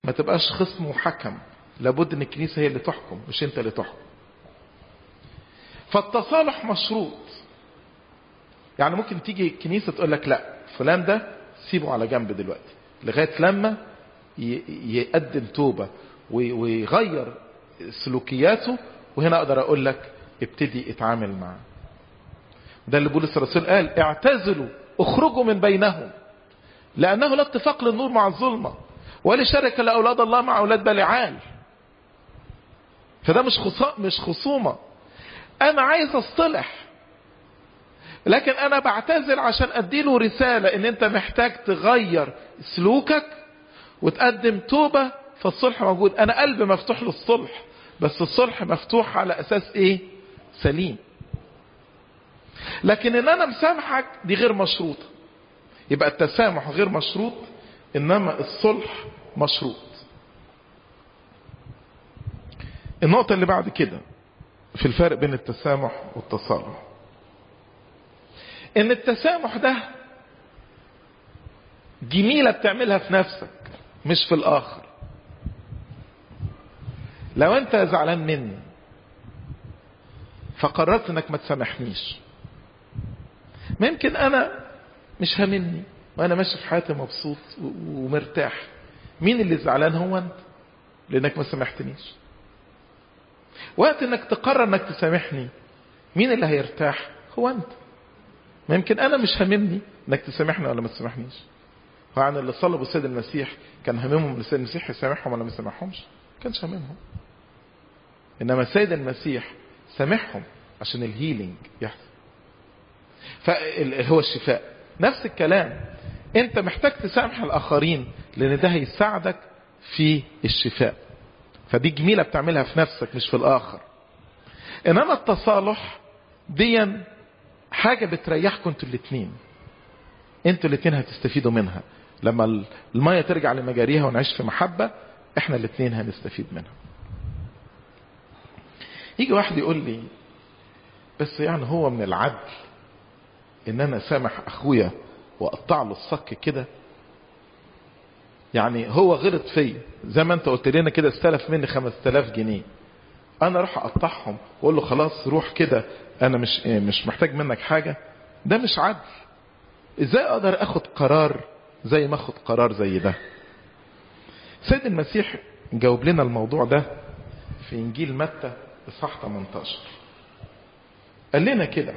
ما تبقاش خصم وحكم لابد ان الكنيسة هي اللي تحكم مش انت اللي تحكم فالتصالح مشروط يعني ممكن تيجي الكنيسة تقول لك لا فلان ده سيبه على جنب دلوقتي لغاية لما يقدم توبة ويغير سلوكياته وهنا اقدر اقول لك ابتدي اتعامل معاه ده اللي بولس الرسول قال اعتزلوا اخرجوا من بينهم لانه لا اتفاق للنور مع الظلمه ولا شركه لاولاد الله مع اولاد بلعال فده مش خصا مش خصومه انا عايز اصطلح لكن انا بعتذر عشان اديله رساله ان انت محتاج تغير سلوكك وتقدم توبه فالصلح موجود انا قلبي مفتوح للصلح بس الصلح مفتوح على اساس ايه سليم لكن ان انا مسامحك دي غير مشروطه يبقى التسامح غير مشروط انما الصلح مشروط النقطة اللي بعد كده في الفرق بين التسامح والتصالح ان التسامح ده جميلة بتعملها في نفسك مش في الاخر لو انت زعلان مني فقررت انك ما تسامحنيش ممكن انا مش هاممني وانا ماشي في حياتي مبسوط ومرتاح مين اللي زعلان هو انت لانك ما سامحتنيش وقت انك تقرر انك تسامحني مين اللي هيرتاح هو انت ممكن انا مش هاممني انك تسامحني ولا ما تسامحنيش هو عن اللي صلبوا السيد المسيح كان هاممهم السيد المسيح يسامحهم ولا ما يسامحهمش كانش هاممهم انما السيد المسيح سامحهم عشان الهيلينج يحصل فهو الشفاء نفس الكلام انت محتاج تسامح الاخرين لان ده هيساعدك في الشفاء فدي جميلة بتعملها في نفسك مش في الاخر انما التصالح دي حاجة بتريحكم انتوا الاتنين انتوا الاتنين هتستفيدوا منها لما المية ترجع لمجاريها ونعيش في محبة احنا الاتنين هنستفيد منها يجي واحد يقول لي بس يعني هو من العدل ان انا سامح اخويا واقطع له الصك كده يعني هو غلط فيا زي ما انت قلت لنا كده استلف مني 5000 جنيه انا اروح اقطعهم واقول له خلاص روح كده انا مش مش محتاج منك حاجه ده مش عدل ازاي اقدر اخد قرار زي ما اخد قرار زي ده سيد المسيح جاوب لنا الموضوع ده في انجيل متى اصحاح 18 قال لنا كده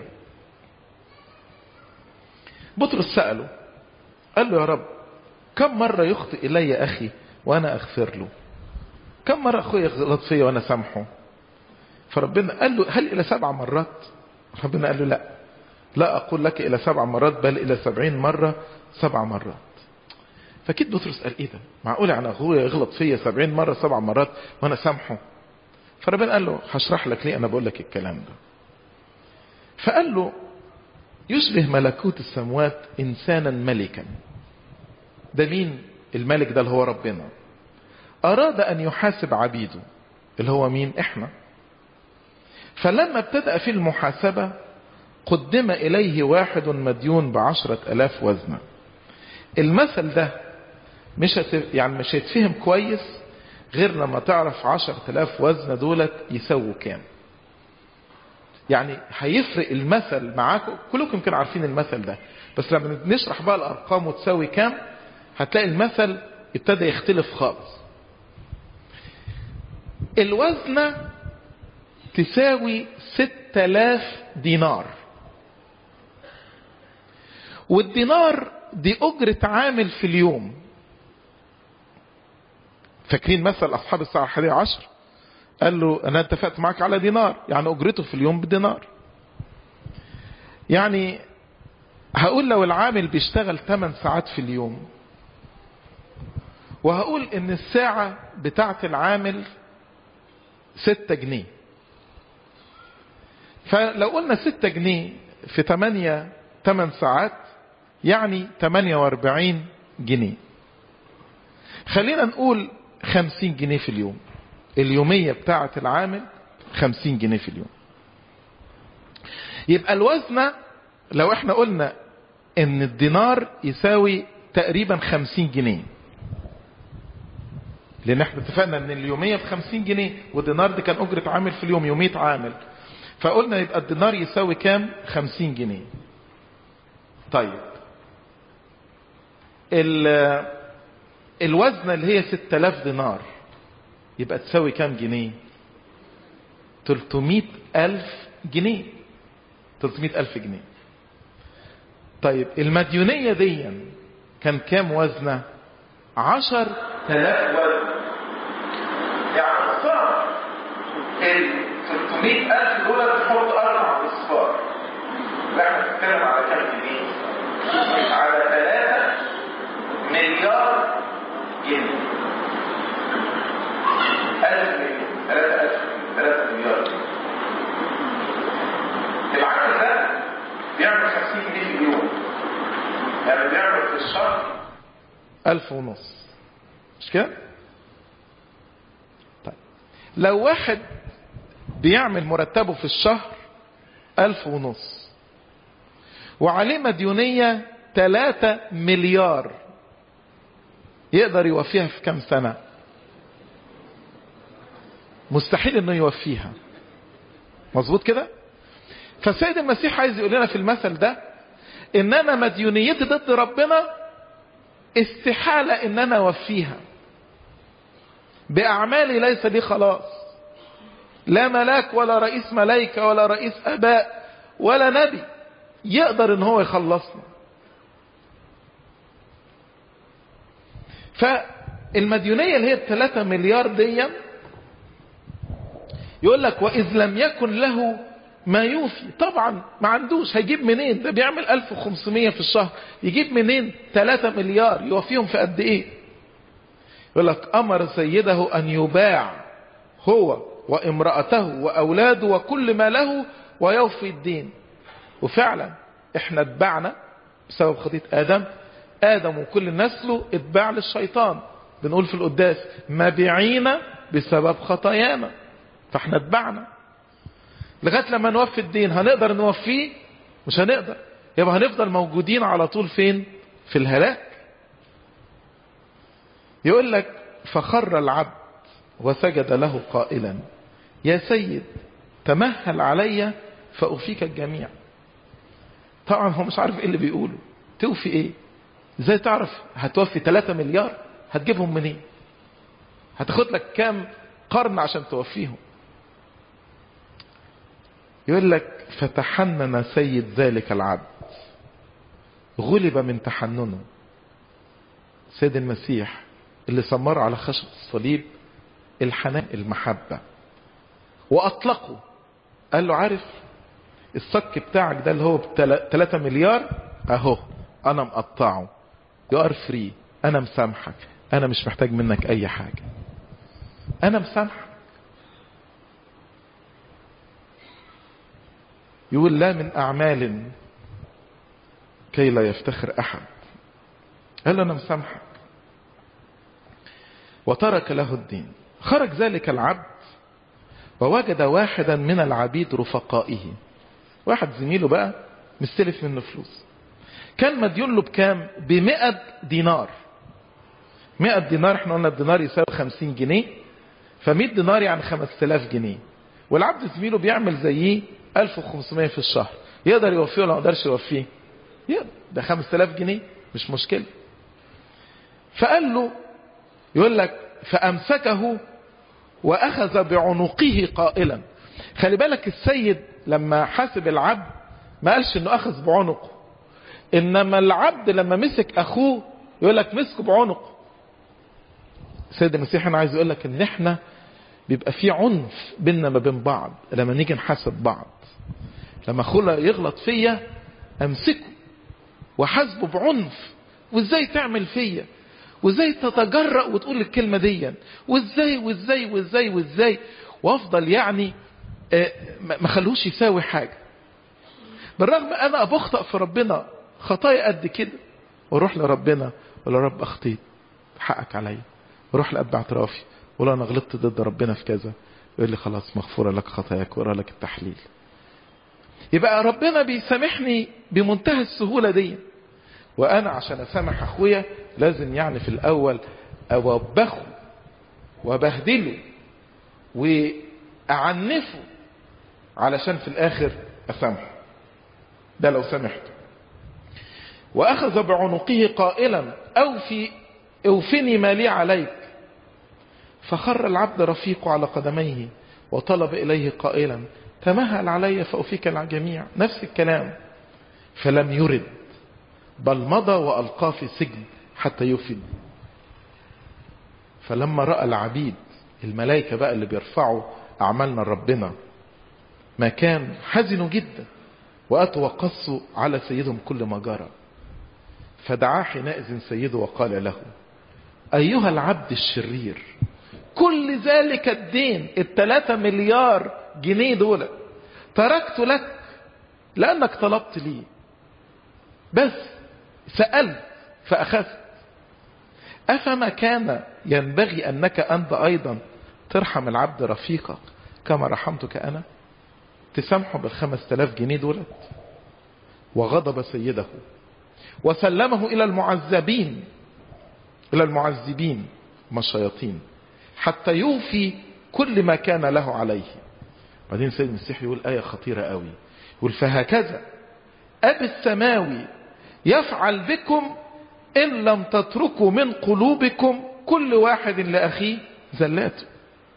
بطرس سأله قال له يا رب كم مرة يخطئ إلي أخي وأنا أغفر له كم مرة أخوي يغلط فيا وأنا سامحه فربنا قال له هل إلى سبع مرات ربنا قال له لا لا أقول لك إلى سبع مرات بل إلى سبعين مرة سبع مرات فكيد بطرس قال إيه ده معقول يعني أخويا يغلط فيا سبعين مرة سبع مرات وأنا سامحه فربنا قال له هشرح لك ليه أنا بقول لك الكلام ده فقال له يشبه ملكوت السموات إنسانا ملكا ده مين الملك ده اللي هو ربنا أراد أن يحاسب عبيده اللي هو مين إحنا فلما ابتدأ في المحاسبة قدم إليه واحد مديون بعشرة ألاف وزنة المثل ده مش هت... يعني مش هيتفهم كويس غير لما تعرف عشرة ألاف وزنة دولت يسووا كام يعني هيفرق المثل معاكم كلكم كانوا عارفين المثل ده بس لما نشرح بقى الأرقام وتساوي كام هتلاقي المثل ابتدى يختلف خالص الوزنة تساوي ستة آلاف دينار والدينار دي أجرة عامل في اليوم فاكرين مثل أصحاب الساعة الحادية عشر قال له أنا اتفقت معك على دينار يعني أجرته في اليوم بدينار يعني هقول لو العامل بيشتغل 8 ساعات في اليوم وهقول ان الساعة بتاعت العامل 6 جنيه فلو قلنا 6 جنيه في 8 8 ساعات يعني 48 جنيه خلينا نقول 50 جنيه في اليوم اليومية بتاعة العامل 50 جنيه في اليوم يبقى الوزنة لو احنا قلنا ان الدينار يساوي تقريبا 50 جنيه لان احنا اتفقنا ان اليومية بخمسين جنيه والدينار دي كان اجرة عامل في اليوم يومية عامل فقلنا يبقى الدينار يساوي كام خمسين جنيه طيب الوزنة اللي هي ستة الاف دينار يبقى تساوي كام جنيه تلتمائة الف جنيه تلتمائة الف جنيه طيب المديونية دي كان كام وزنة عشر تلاف وزن يعني صار ال 300 ألف دولار تحط أربع أصفار احنا بنتكلم على كام جنيه؟ على 3 مليار جنيه 1000 مليون 3000 3 مليار جنيه العقل ده بيعمل 50 جنيه في اليوم يعني بيعمل في الشهر ألف ونص مش كده طيب لو واحد بيعمل مرتبه في الشهر ألف ونص وعليه مديونية تلاتة مليار يقدر يوفيها في كم سنة مستحيل انه يوفيها مظبوط كده فالسيد المسيح عايز يقول لنا في المثل ده ان انا مديونيتي ضد ربنا استحالة ان انا اوفيها باعمالي ليس لي خلاص لا ملاك ولا رئيس ملايكة ولا رئيس اباء ولا نبي يقدر ان هو يخلصنا فالمديونية اللي هي الثلاثة مليار دي يقول لك واذ لم يكن له ما يوفي طبعا ما عندوش هيجيب منين ده بيعمل 1500 في الشهر يجيب منين 3 مليار يوفيهم في قد ايه يقول لك امر سيده ان يباع هو وامرأته واولاده وكل ما له ويوفي الدين وفعلا احنا اتبعنا بسبب خطية ادم ادم وكل نسله اتباع للشيطان بنقول في القداس مبيعين بسبب خطايانا فاحنا اتبعنا لغايه لما نوفي الدين هنقدر نوفيه مش هنقدر يبقى هنفضل موجودين على طول فين في الهلاك يقول لك فخر العبد وسجد له قائلا يا سيد تمهل علي فأوفيك الجميع طبعا هو مش عارف ايه اللي بيقوله توفي ايه ازاي تعرف هتوفي 3 مليار هتجيبهم منين هتاخد لك كام قرن عشان توفيهم يقول لك فتحنن سيد ذلك العبد غلب من تحننه سيد المسيح اللي سمر على خشب الصليب الحنان المحبة وأطلقه قال له عارف الصك بتاعك ده اللي هو ب 3 مليار اهو انا مقطعه يو ار فري انا مسامحك انا مش محتاج منك اي حاجة انا مسامحك يقول لا من أعمال كي لا يفتخر أحد قال له أنا مسامحك وترك له الدين خرج ذلك العبد ووجد واحدا من العبيد رفقائه واحد زميله بقى مستلف منه فلوس كان مديون له بكام بمئة دينار مئة دينار احنا قلنا الدينار يساوي خمسين جنيه فمئة دينار يعني خمس تلاف جنيه والعبد زميله بيعمل زيه 1500 في الشهر يقدر يوفيه ولا ما يقدرش يوفيه يقدر ده 5000 جنيه مش مشكلة فقال له يقول لك فأمسكه وأخذ بعنقه قائلا خلي بالك السيد لما حاسب العبد ما قالش انه أخذ بعنقه إنما العبد لما مسك أخوه يقول لك مسكه بعنقه السيد المسيح أنا عايز يقول لك إن إحنا بيبقى في عنف بيننا ما بين بعض لما نيجي نحاسب بعض لما اخونا يغلط فيا امسكه وحاسبه بعنف وازاي تعمل فيا وازاي تتجرأ وتقول الكلمة دي وازاي وازاي وازاي وازاي وافضل يعني ما خلوش يساوي حاجة بالرغم انا بخطأ في ربنا خطايا قد كده واروح لربنا ولا رب اخطيت حقك عليا واروح لاب اعترافي ولا انا غلطت ضد ربنا في كذا يقول لي خلاص مغفوره لك خطاياك ويقرا لك التحليل يبقى ربنا بيسامحني بمنتهى السهوله دي وانا عشان اسامح اخويا لازم يعني في الاول اوبخه وبهدله واعنفه علشان في الاخر اسامحه ده لو سامحته واخذ بعنقه قائلا اوفي اوفني ما لي عليك فخر العبد رفيق على قدميه وطلب اليه قائلا تمهل علي فاوفيك الجميع نفس الكلام فلم يرد بل مضى والقاه في سجن حتى يفد فلما راى العبيد الملائكه بقى اللي بيرفعوا اعمالنا لربنا ما كان حزنوا جدا واتوا وقصوا على سيدهم كل ما جرى فدعاه حينئذ سيده وقال له ايها العبد الشرير كل ذلك الدين الثلاثة مليار جنيه دول تركت لك لانك طلبت لي بس سألت فأخذت أفما كان ينبغي أنك أنت أيضا ترحم العبد رفيقك كما رحمتك أنا تسامحه بالخمس تلاف جنيه دولت وغضب سيده وسلمه إلى المعذبين إلى المعذبين ما الشياطين حتى يوفي كل ما كان له عليه بعدين سيد المسيح يقول آية خطيرة قوي يقول فهكذا أبي السماوي يفعل بكم إن لم تتركوا من قلوبكم كل واحد لأخيه زلاته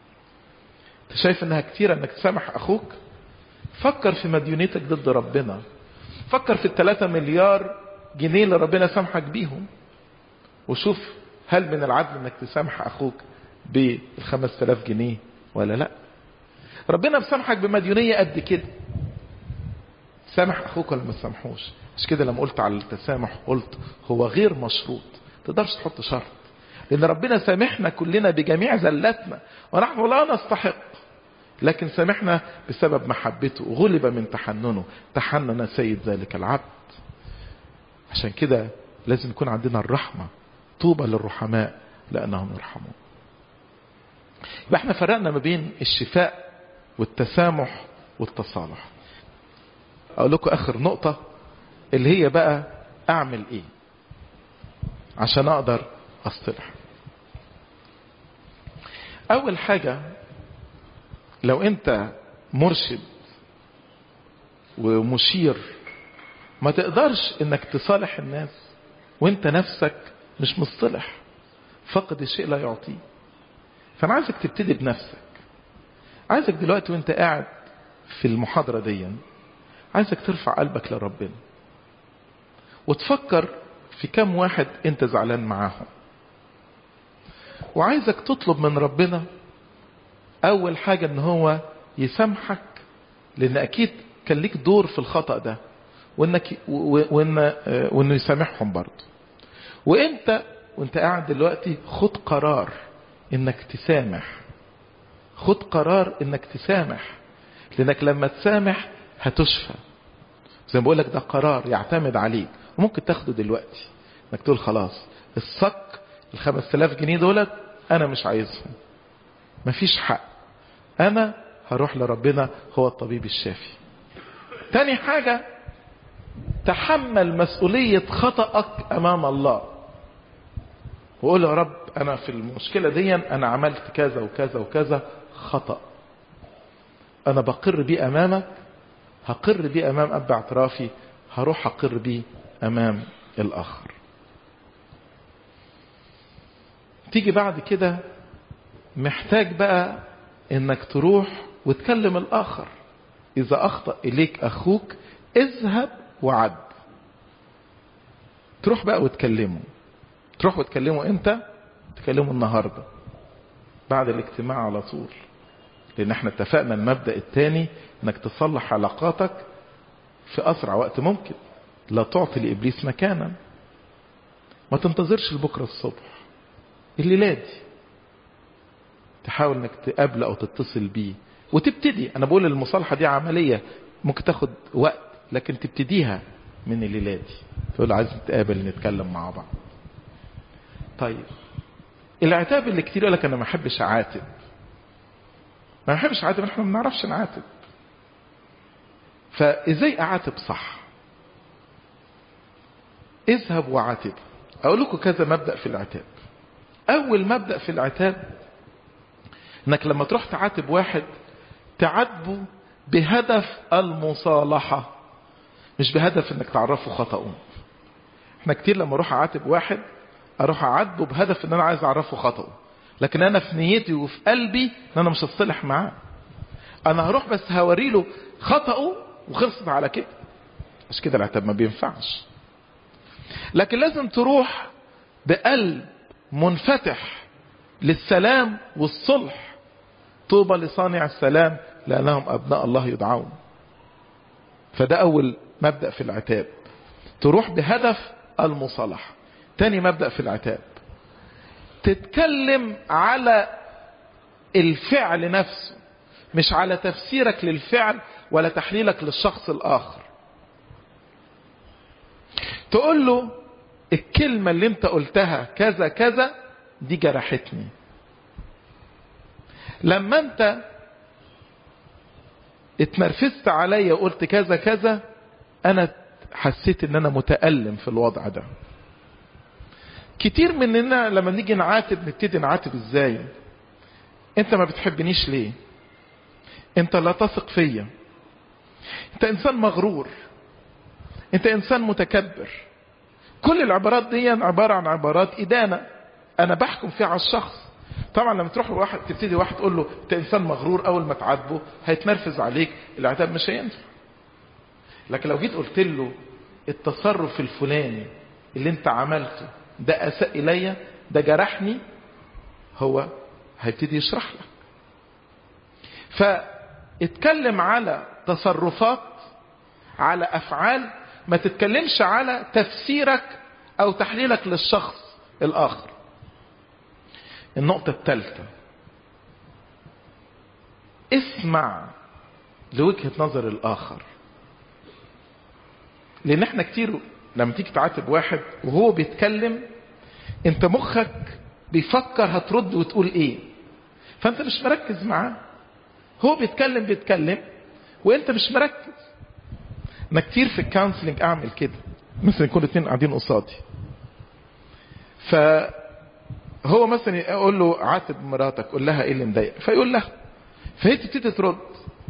انت شايف انها كتير انك تسامح اخوك فكر في مديونيتك ضد ربنا فكر في الثلاثة مليار جنيه اللي ربنا سامحك بيهم وشوف هل من العدل انك تسامح اخوك بالخمس تلاف جنيه ولا لا ربنا مسامحك بمديونية قد كده سامح اخوك ولا ما تسامحوش مش كده لما قلت على التسامح قلت هو غير مشروط تقدرش تحط شرط لان ربنا سامحنا كلنا بجميع زلاتنا ونحن لا نستحق لكن سامحنا بسبب محبته غلب من تحننه تحنن سيد ذلك العبد عشان كده لازم يكون عندنا الرحمة طوبى للرحماء لأنهم يرحمون يبقى احنا فرقنا ما بين الشفاء والتسامح والتصالح اقول لكم اخر نقطة اللي هي بقى اعمل ايه عشان اقدر اصطلح اول حاجة لو انت مرشد ومشير ما تقدرش انك تصالح الناس وانت نفسك مش مصطلح فقد الشيء لا يعطيه فانا عايزك تبتدي بنفسك عايزك دلوقتي وانت قاعد في المحاضرة دي عايزك ترفع قلبك لربنا وتفكر في كم واحد انت زعلان معاهم وعايزك تطلب من ربنا اول حاجة ان هو يسامحك لان اكيد كان ليك دور في الخطأ ده وانك وان وانه يسامحهم برضه وانت وانت قاعد دلوقتي خد قرار انك تسامح خد قرار انك تسامح لانك لما تسامح هتشفى زي ما بقول لك ده قرار يعتمد عليك وممكن تاخده دلوقتي انك تقول خلاص الصك ال 5000 جنيه دولت انا مش عايزهم مفيش حق انا هروح لربنا هو الطبيب الشافي تاني حاجة تحمل مسؤولية خطأك امام الله وقول يا رب انا في المشكلة دي انا عملت كذا وكذا وكذا خطأ انا بقر بيه امامك هقر بيه امام اب اعترافي هروح اقر بيه امام الاخر تيجي بعد كده محتاج بقى انك تروح وتكلم الاخر اذا اخطأ اليك اخوك اذهب وعد تروح بقى وتكلمه تروح وتكلمه امتى تكلمه النهاردة بعد الاجتماع على طول لان احنا اتفقنا المبدأ الثاني انك تصلح علاقاتك في اسرع وقت ممكن لا تعطي لابليس مكانا ما تنتظرش لبكره الصبح الليله دي تحاول انك تقابله او تتصل بيه وتبتدي انا بقول المصالحه دي عمليه ممكن تاخد وقت لكن تبتديها من الليله دي تقول عايز نتقابل نتكلم مع بعض طيب العتاب اللي كتير يقول لك انا ما احبش اعاتب ما بحبش اعاتب احنا ما بنعرفش نعاتب فازاي اعاتب صح اذهب وعاتب اقول لكم كذا مبدأ في العتاب اول مبدأ في العتاب انك لما تروح تعاتب واحد تعاتبه بهدف المصالحة مش بهدف انك تعرفه خطأه احنا كتير لما اروح اعاتب واحد اروح اعاتبه بهدف ان انا عايز اعرفه خطأه لكن انا في نيتي وفي قلبي ان انا مش هصلح معاه انا هروح بس هوري له خطأه وخلصت على كده مش كده العتاب ما بينفعش لكن لازم تروح بقلب منفتح للسلام والصلح طوبى لصانع السلام لأنهم أبناء الله يدعون فده أول مبدأ في العتاب تروح بهدف المصالحة تاني مبدأ في العتاب تتكلم على الفعل نفسه مش على تفسيرك للفعل ولا تحليلك للشخص الآخر تقول له الكلمة اللي انت قلتها كذا كذا دي جرحتني لما انت اتنرفزت عليا وقلت كذا كذا انا حسيت ان انا متألم في الوضع ده كتير مننا لما نيجي نعاتب نبتدي نعاتب ازاي انت ما بتحبنيش ليه انت لا تثق فيا انت انسان مغرور انت انسان متكبر كل العبارات دي عبارة عن عبارات ادانة انا بحكم فيها على الشخص طبعا لما تروح لواحد تبتدي واحد تقول له انت انسان مغرور اول ما تعاتبه هيتنرفز عليك العتاب مش هينفع لكن لو جيت قلت له التصرف الفلاني اللي انت عملته ده اساء الي ده جرحني هو هيبتدي يشرح لك فاتكلم على تصرفات على افعال ما تتكلمش على تفسيرك او تحليلك للشخص الاخر النقطة الثالثة اسمع لوجهة نظر الاخر لان احنا كتير لما تيجي تعاتب واحد وهو بيتكلم انت مخك بيفكر هترد وتقول ايه فانت مش مركز معاه هو بيتكلم بيتكلم وانت مش مركز انا كتير في الكونسلنج اعمل كده مثلا يكون اتنين قاعدين قصادي فهو مثلا اقول له عاتب مراتك قول لها ايه اللي مضايقك فيقول لها فهي تبتدي ترد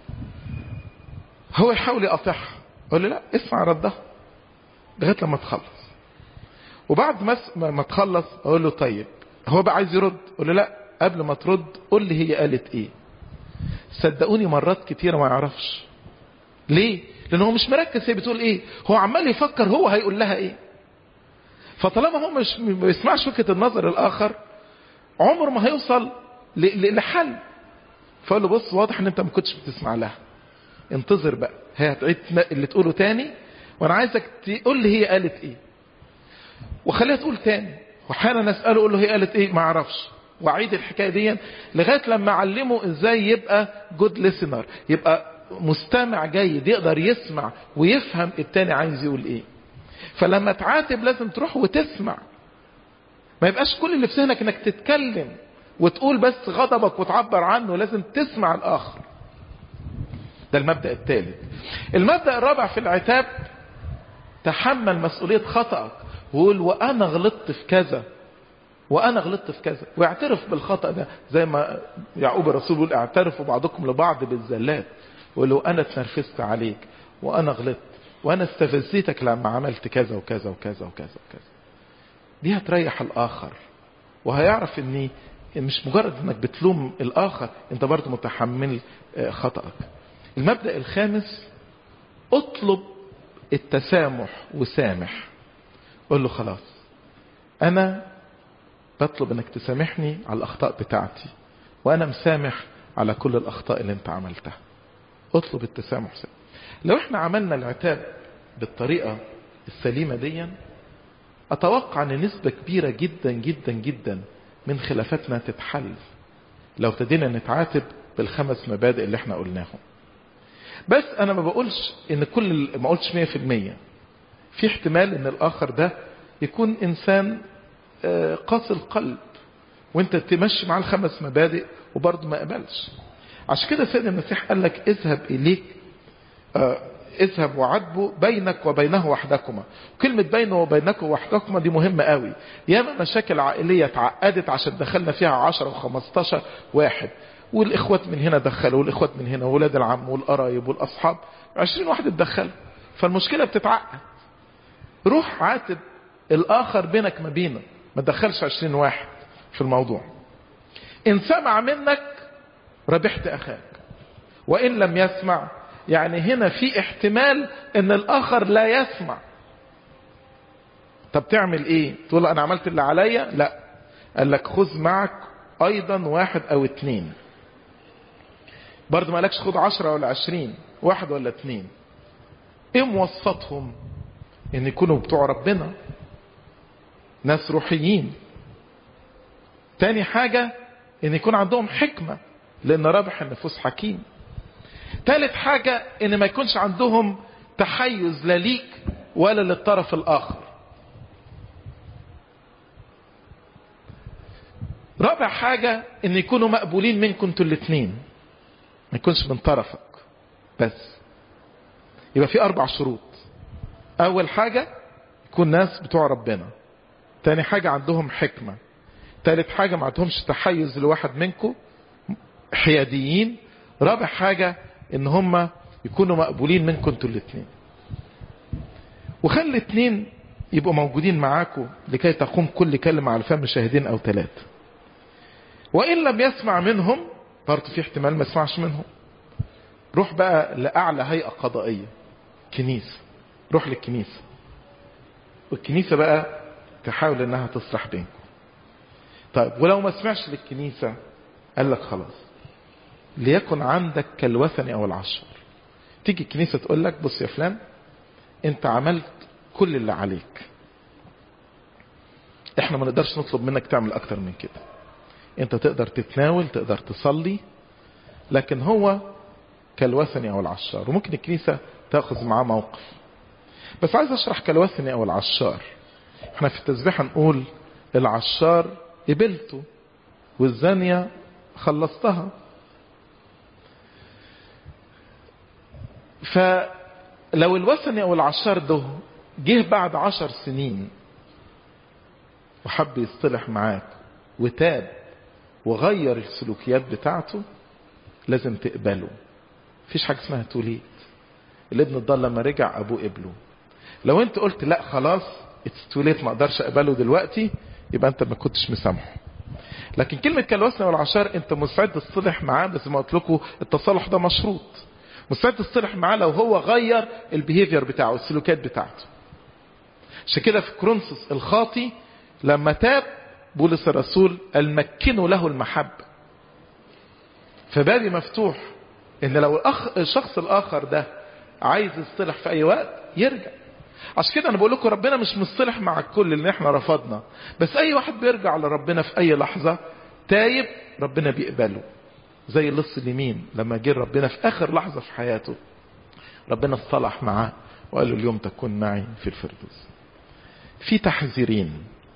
هو يحاول يقاطعها اقول له لا اسمع ردها لغايه لما تخلص وبعد ما ما تخلص اقول له طيب هو بقى عايز يرد اقول له لا قبل ما ترد قول لي هي قالت ايه صدقوني مرات كتيرة ما يعرفش ليه لان هو مش مركز هي بتقول ايه هو عمال يفكر هو هيقول لها ايه فطالما هو مش ما بيسمعش وجهه النظر الاخر عمره ما هيوصل لحل فقال له بص واضح ان انت ما كنتش بتسمع لها انتظر بقى هي هتعيد اللي تقوله تاني وانا عايزك تقول لي هي قالت ايه وخليها تقول تاني واحيانا اساله اقول له هي قالت ايه ما اعرفش واعيد الحكايه دي لغايه لما اعلمه ازاي يبقى جود ليسنر يبقى مستمع جيد يقدر يسمع ويفهم التاني عايز يقول ايه فلما تعاتب لازم تروح وتسمع ما يبقاش كل اللي في ذهنك انك تتكلم وتقول بس غضبك وتعبر عنه لازم تسمع الاخر ده المبدأ الثالث المبدأ الرابع في العتاب تحمل مسؤولية خطأك وقول وانا غلطت في كذا وانا غلطت في كذا ويعترف بالخطأ ده زي ما يعقوب الرسول بيقول اعترفوا بعضكم لبعض بالزلات ولو انا اتنرفزت عليك وانا غلطت وانا استفزيتك لما عملت كذا وكذا وكذا وكذا وكذا دي هتريح الاخر وهيعرف اني مش مجرد انك بتلوم الاخر انت برضه متحمل خطأك المبدأ الخامس اطلب التسامح وسامح قول له خلاص انا بطلب انك تسامحني على الاخطاء بتاعتي وانا مسامح على كل الاخطاء اللي انت عملتها اطلب التسامح سامح. لو احنا عملنا العتاب بالطريقة السليمة دي اتوقع ان نسبة كبيرة جدا جدا جدا من خلافاتنا تتحل لو ابتدينا نتعاتب بالخمس مبادئ اللي احنا قلناهم بس انا ما بقولش ان كل ما قلتش 100% في احتمال ان الاخر ده يكون انسان قاسي القلب وانت تمشي معاه الخمس مبادئ وبرضه ما قبلش عشان كده سيدنا المسيح قال لك اذهب اليك اه اذهب وعاتبه بينك وبينه وحدكما كلمة بينه وبينك وحدكما دي مهمة قوي ياما مشاكل عائلية اتعقدت عشان دخلنا فيها 10 و15 واحد والاخوات من هنا دخلوا والاخوات من هنا وولاد العم والقرايب والاصحاب عشرين واحد اتدخلوا فالمشكلة بتتعقد روح عاتب الاخر بينك ما بينه ما تدخلش عشرين واحد في الموضوع ان سمع منك ربحت اخاك وان لم يسمع يعني هنا في احتمال ان الاخر لا يسمع طب تعمل ايه تقول انا عملت اللي عليا لا قال لك خذ معك ايضا واحد او اتنين برضه ما قالكش خد عشرة ولا عشرين واحد ولا اتنين ايه موسطهم ان يكونوا بتوع ربنا ناس روحيين تاني حاجة ان يكون عندهم حكمة لان رابح النفوس حكيم تالت حاجة ان ما يكونش عندهم تحيز لا ليك ولا للطرف الاخر رابع حاجة ان يكونوا مقبولين منكم انتوا الاتنين ما يكونش من طرفك بس يبقى في اربع شروط اول حاجة يكون ناس بتوع ربنا تاني حاجة عندهم حكمة تالت حاجة ما عندهمش تحيز لواحد منكم حياديين رابع حاجة ان هم يكونوا مقبولين منكم انتوا الاتنين وخلي الاتنين يبقوا موجودين معاكم لكي تقوم كل كلمة على فم شاهدين او ثلاثة وان لم يسمع منهم برضه في احتمال ما يسمعش منهم روح بقى لأعلى هيئة قضائية كنيسة روح للكنيسة والكنيسة بقى تحاول انها تصلح بينكم طيب ولو ما سمعش للكنيسة قال لك خلاص ليكن عندك كالوثني او العشر تيجي الكنيسة تقول لك بص يا فلان انت عملت كل اللي عليك احنا ما نقدرش نطلب منك تعمل اكتر من كده انت تقدر تتناول تقدر تصلي لكن هو كالوثني او العشار وممكن الكنيسة تاخذ معاه موقف بس عايز اشرح كالوثني او العشار احنا في التسبيحة نقول العشار قبلته والزانية خلصتها فلو الوثني او العشار ده جه بعد عشر سنين وحب يصطلح معاك وتاب وغير السلوكيات بتاعته لازم تقبله مفيش حاجة اسمها توليت الابن الضال لما رجع ابوه قبله لو انت قلت لا خلاص اتس توليت ما اقدرش اقبله دلوقتي يبقى انت ما كنتش مسامحه لكن كلمة كالوسنة والعشار انت مستعد تصطلح معاه بس ما قلت لكم التصالح ده مشروط مستعد تصطلح معاه لو هو غير البيهيفير بتاعه السلوكيات بتاعته عشان كده في كرونسوس الخاطي لما تاب بولس الرسول قال مكنوا له المحبة فبابي مفتوح ان لو الأخ الشخص الاخر ده عايز يصطلح في اي وقت يرجع عشان كده انا بقول لكم ربنا مش مصطلح مع الكل اللي احنا رفضنا بس اي واحد بيرجع لربنا في اي لحظة تايب ربنا بيقبله زي اللص اليمين لما جه ربنا في اخر لحظة في حياته ربنا اصطلح معاه وقال له اليوم تكون معي في الفردوس في تحذيرين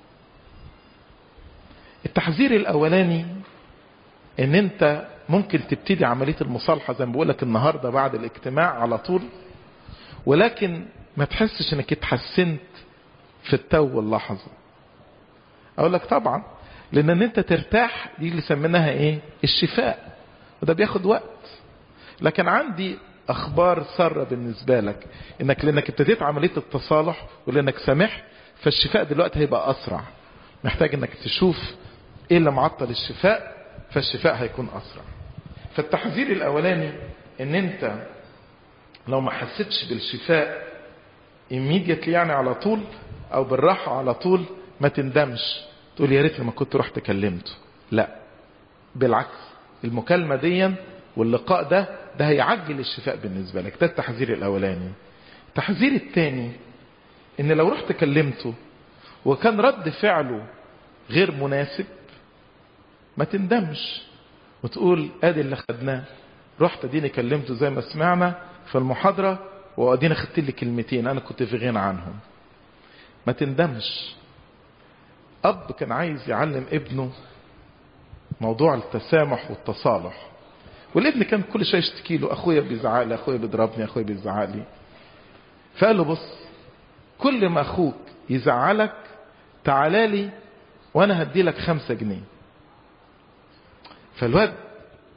التحذير الاولاني ان انت ممكن تبتدي عملية المصالحة زي ما بقولك النهاردة بعد الاجتماع على طول ولكن ما تحسش انك اتحسنت في التو واللحظة اقول لك طبعا لان ان انت ترتاح دي اللي سميناها ايه الشفاء وده بياخد وقت لكن عندي اخبار سارة بالنسبة لك انك لانك ابتديت عملية التصالح ولانك سامحت فالشفاء دلوقتي هيبقى اسرع محتاج انك تشوف ايه اللي معطل الشفاء فالشفاء هيكون اسرع فالتحذير الاولاني ان انت لو ما حسيتش بالشفاء immediately يعني على طول او بالراحة على طول ما تندمش تقول يا ريتني ما كنت رحت كلمته لا بالعكس المكالمة دي واللقاء ده ده هيعجل الشفاء بالنسبة لك ده التحذير الاولاني التحذير الثاني ان لو رحت كلمته وكان رد فعله غير مناسب ما تندمش وتقول ادي اللي خدناه رحت اديني كلمته زي ما سمعنا في المحاضرة وادينا خدت لي كلمتين انا كنت في غنى عنهم ما تندمش اب كان عايز يعلم ابنه موضوع التسامح والتصالح والابن كان كل شويه يشتكي له اخويا بيزعق لي اخويا بيضربني اخويا بيزعق لي فقال له بص كل ما اخوك يزعلك تعالى لي وانا هدي لك خمسة جنيه فالواد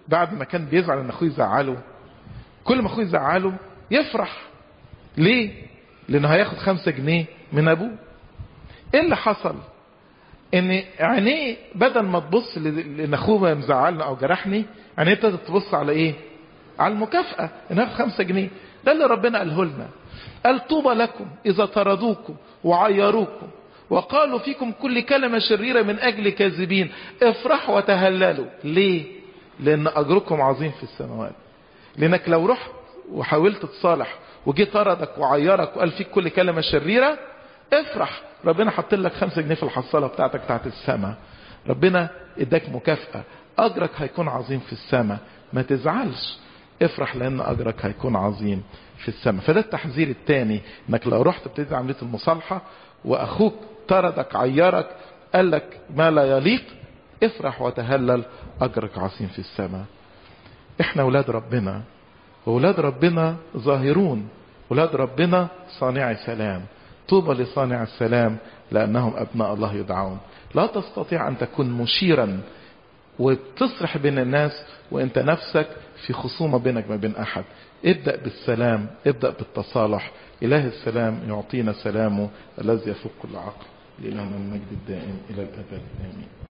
بعد ما كان بيزعل ان اخوه يزعله كل ما اخوه يزعله يفرح ليه لانه هياخد خمسة جنيه من ابوه ايه اللي حصل ان عينيه بدل ما تبص لان اخوه مزعلنا او جرحني عينيه ابتدت تبص على ايه على المكافأة ان هاخد خمسة جنيه ده اللي ربنا قاله لنا قال طوبى لكم اذا طردوكم وعيروكم وقالوا فيكم كل كلمة شريرة من اجل كاذبين افرحوا وتهللوا ليه لان اجركم عظيم في السماوات لانك لو رحت وحاولت تصالح وجي طردك وعيرك وقال فيك كل كلمة شريرة افرح ربنا حط لك خمسة جنيه في الحصالة بتاعتك بتاعت السماء ربنا اداك مكافأة اجرك هيكون عظيم في السماء ما تزعلش افرح لان اجرك هيكون عظيم في السماء فده التحذير الثاني انك لو رحت ابتدي عمليه المصالحه واخوك طردك عيرك قال لك ما لا يليق افرح وتهلل اجرك عظيم في السماء احنا اولاد ربنا واولاد ربنا ظاهرون اولاد ربنا صانعي سلام طوبى لصانع السلام لانهم ابناء الله يدعون لا تستطيع ان تكون مشيرا وتصرح بين الناس وانت نفسك في خصومة بينك ما بين احد ابدأ بالسلام ابدأ بالتصالح اله السلام يعطينا سلامه الذي يفوق كل عقل لإلهنا المجد الدائم الى الابد امين